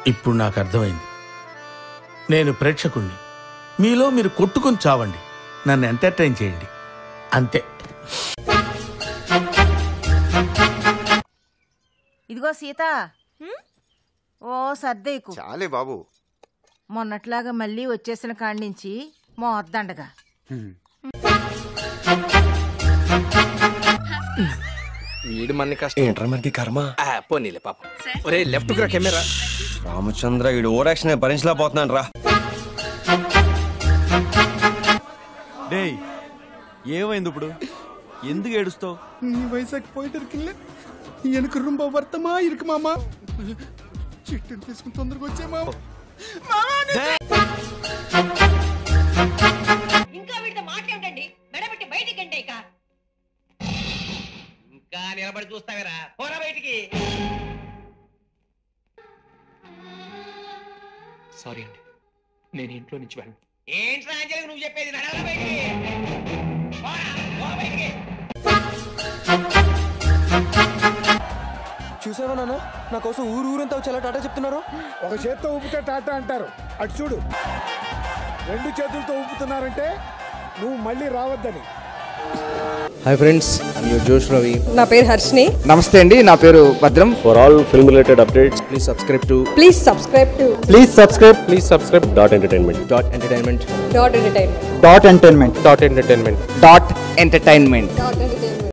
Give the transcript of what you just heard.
ఇప్పుడు నాకు అర్థమైంది నేను ప్రేక్షకుణ్ణి మీలో మీరు కొట్టుకుని చావండి నన్ను ఎంటర్టైన్ చేయండి అంతే ఇదిగో సీత ఓ సర్దేకు చాలే బాబు మొన్నట్లాగా మళ్ళీ వచ్చేసిన కాడి నుంచి మోద్దండగా వీడు మన కష్టం ఏంట్రా మనకి కర్మ ఆ, పోనీలే పాపం ఒరే లెఫ్ట్ రా కెమెరా రామచంద్ర ఈడు ఓవర్ యాక్షన్ భరించలేకపోతున్నాను రా டேய் ఏమైంది ఇప్పుడు ఎందుకు ఏడుస్తావు நீ வயசாக்கு போயிட்டு இருக்குல்ல எனக்கு ரொம்ப வருத்தமா இருக்கு மாமா చిట్టుని తీసుకుని తొందరగా వచ్చే మామ ఇంకా వీడితో మాట్లాడండి మెడబెట్టి బయటికి అంటే ఇక ఇంకా నిలబడి చూస్తావేరా పోరా బయటికి సారీ అండి నేను ఇంట్లో నుంచి వెళ్ళను ఏంట్రా అంజలికి నువ్వు చెప్పేది నడవరా బయటికి పోరా, పో బయటికి చూసావా నాన్న నా కోసం ఊరు ఊరంతా వచ్చి ఎలా టాటా చెప్తున్నారు ఒక చేత్తో ఊపితే టాటా అంటారు అటు చూడు రెండు చేతులతో ఊపుతున్నారంటే నువ్వు మళ్ళీ రావద్దని హాయ్ ఫ్రెండ్స్ ఐమ్ యువర్ జోష్ రవి నా పేరు హర్షిని నమస్తే అండి నా పేరు Bhadram for all film related updates please subscribe to please subscribe to please subscribe please subscribe dot entertainment dot entertainment dot entertainment dot entertainment dot entertainment dot entertainment dot entertainment